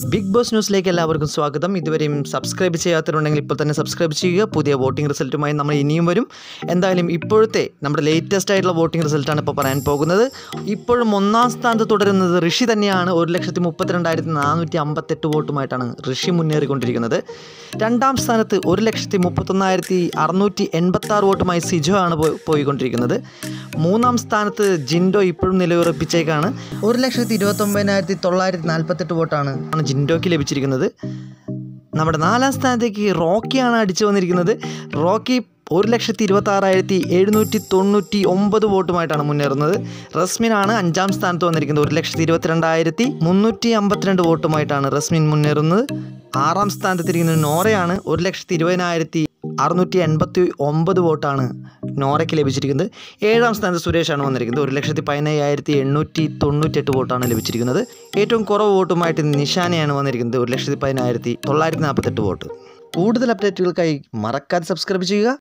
big boss ന്യൂസിലേക്ക് എല്ലാവർക്കും സ്വാഗതം ഇതുവരെയും സബ്സ്ക്രൈബ് ചെയ്യാത്തവരുണ്ടെങ്കിൽ ഇപ്പോൾ തന്നെ സബ്സ്ക്രൈബ് ചെയ്യുക പുതിയ വോട്ടിംഗ് റിസൾട്ടുമായി നമ്മൾ ഇനിയും വരും എന്തായാലും ഇപ്പോഴത്തെ നമ്മുടെ ലേറ്റസ്റ്റ് ആയിട്ടുള്ള വോട്ടിംഗ് റിസൾട്ടാണ് ഇപ്പോൾ പറയാൻ പോകുന്നത് ഇപ്പോഴും ഒന്നാം സ്ഥാനത്ത് തുടരുന്നത് ഋഷി തന്നെയാണ് ഒരു ലക്ഷത്തി മുപ്പത്തിരണ്ടായിരത്തി നാനൂറ്റി അമ്പത്തെട്ട് വോട്ടുമായിട്ടാണ് ഋഷി മുന്നേറിക്കൊണ്ടിരിക്കുന്നത് രണ്ടാം സ്ഥാനത്ത് ഒരു ലക്ഷത്തി മുപ്പത്തൊന്നായിരത്തി അറുന്നൂറ്റി എൺപത്തി ആറ് വോട്ടുമായി സിജോ ആണ് പോയി- പോയിക്കൊണ്ടിരിക്കുന്നത് മൂന്നാം സ്ഥാനത്ത് ജിൻഡോ ഇപ്പോഴും നിലയുറപ്പിച്ചേക്കാണ് ഒരു ലക്ഷത്തി ഇരുപത്തൊമ്പതിനായിരത്തി തൊള്ളായിരത്തി നാൽപ്പത്തെട്ട് വോട്ടാണ് ആണ് ജിൻഡോയ്ക്ക് ലഭിച്ചിരിക്കുന്നത് നമ്മുടെ നാലാം സ്ഥാനത്തേക്ക് റോക്കിയാണ് അടിച്ചു വന്നിരിക്കുന്നത് റോക്കി ഒരു ലക്ഷത്തി ഇരുപത്തി ആറായിരത്തി എഴുന്നൂറ്റി തൊണ്ണൂറ്റി ഒമ്പത് വോട്ടുമായിട്ടാണ് മുന്നേറുന്നത് റസ്മിനാണ് അഞ്ചാം സ്ഥാനത്ത് വന്നിരിക്കുന്നത് ഒരു ലക്ഷത്തി ഇരുപത്തിരണ്ടായിരത്തി മുന്നൂറ്റി അമ്പത്തിരണ്ട് വോട്ടുമായിട്ടാണ് റസ്മിൻ മുന്നേറുന്നത് ആറാം സ്ഥാനത്തെത്തിരിക്കുന്നത് നോറയാണ് ഒരു ലക്ഷത്തി ഇരുപതിനായിരത്തി അറുന്നൂറ്റി എൺപത്തി ഒമ്പത് വോട്ടാണ് നോറയ്ക്ക് ലഭിച്ചിരിക്കുന്നത് ഏഴാം സ്ഥാനത്ത് സുരേഷാണ് വന്നിരിക്കുന്നത് ഒരു ലക്ഷത്തി പതിനയ്യായിരത്തി എണ്ണൂറ്റി തൊണ്ണൂറ്റെട്ട് വോട്ടാണ് ലഭിച്ചിരിക്കുന്നത് ഏറ്റവും കുറവ് വോട്ടുമായിട്ട് നിഷാനയാണ് വന്നിരിക്കുന്നത് ഒരു ലക്ഷത്തി പതിനായിരത്തി തൊള്ളായിരത്തി നാൽപ്പത്തെട്ട് വോട്ട് കൂടുതൽ അപ്ഡേറ്റുകൾക്കായി മറക്കാതെ സബ്സ്ക്രൈബ് ചെയ്യുക